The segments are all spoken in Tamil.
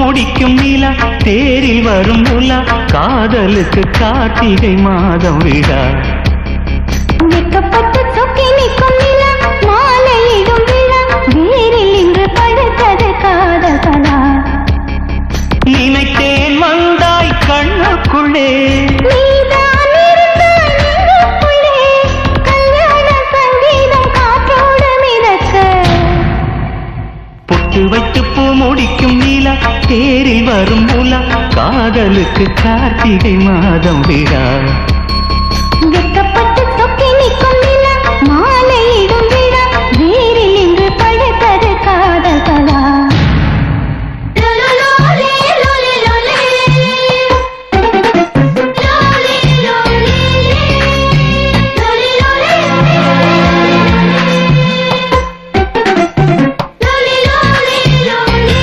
முடிக்கும் நிலா தேரில் வரும் உலா காதலுக்கு கார்த்திகை மாதம் விழா வெட்கப்பட்டு சொக்கி நிற்கும் நிலா மாலையிடும் விழா வேரில் இன்று படுத்தது காதல் கலா நினைத்தேன் வந்தாய் கண்ணுக்குள்ளே நீதான் இருந்தாய் நெஞ்சுக்குள்ளே கல்யாண சங்கீதம் காற்றோடு மிதக்க பொட்டு வைத்து பூ முடிக்கும் நீலா தேரில் வரும் உலா காதலுக்கு கார்த்திகை மாதம் விழா வெட்கப்பட்டு சொக்கி நிற்கும் நிலா மாலையிடும் விழா வேரில் இன்று படுத்தது காதல் கலா லோலே, லோலே, லோலே. லோலே, லோலே. லோலே, லோலே. லோலே, லோலே, லோலே.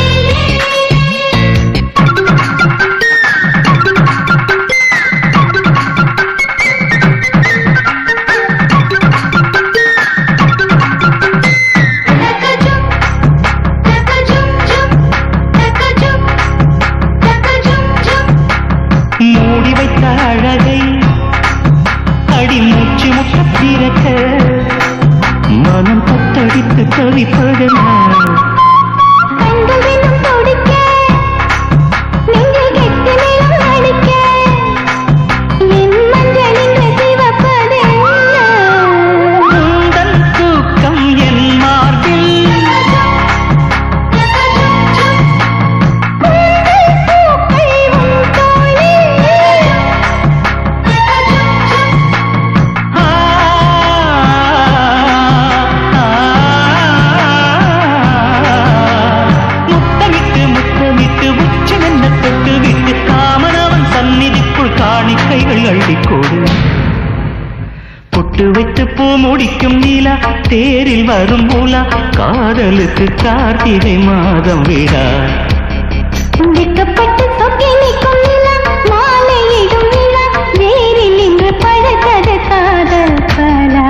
Takajum, takajum, jum, takajum, takajum, jum. மூடி வைத்த அழகை அடி மூச்சு முட்ட பிறக்க மனம் தத்தடித்து தவிப்பதனால் கண்கள் வெண்ணும் துடிக்க, நெஞ்சில் கெட்டி நிலம் அடிக்க, என் மஞ்சள் இன்று சிவப்பதென்ன? உந்தன் தூக்கம் என் மார்பில் உங்கள் பூக்கள் உன் தோளில். ஆ, முத்தமிட்டு முத்தமிட்டு உச்சி மெல்ல தொட்டு விட்டு காமனவன் சந்நிதிக்குள் காணிக்கைகள் அள்ளிக்கோடு பொட்டு வைத்து பூ முடிக்கும் நீலா தேரில் வரும் மூலா காதலுக்கு கார்த்திகை மாதம் விழா வெட்கப்பட்டு சொக்கி நிற்கும் நிலா, மாலையிடும் நிலா, வேரில் இன்று பழுத்தது காதல் கலா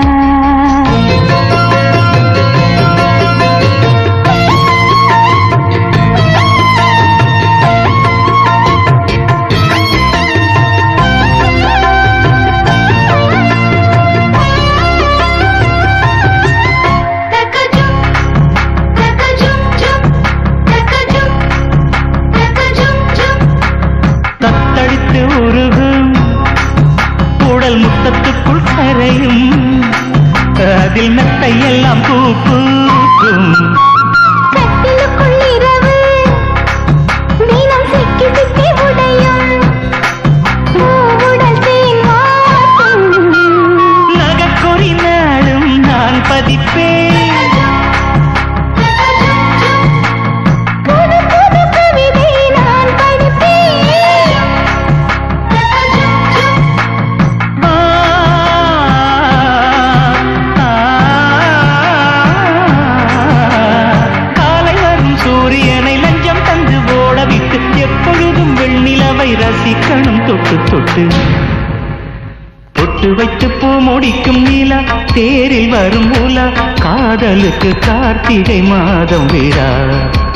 Takajum, takajum, jum, takajum, takajum, jum. தத்தளித்து உருகும் உடல் முத்தத்துக்குள் கரையும் அதில் மெத்தை எல்லாம் பூ பூக்கும் கட்டிலுக்குள் இரவு, தினம் சிக்கி சிக்கி உடையும். பூவுடல் தேன் வார்க்கும். நகக்குறி நாளும் நான் பதிப்பேன் புது புது கவிதை நான் படிப்பேன். ஆ, ஆ, காலை வரும் சூரியனை லஞ்சம் தந்து ஓடவிட்டு எப்பொழுதும் வெண்ணிலவை ரசிக்கணும் தொட்டு தொட்டு பொட்டு வைத்து பூ முடிக்கும் நீலா தேரில் வரும் உலா காதலுக்கு கார்த்திகை மாதம் விழா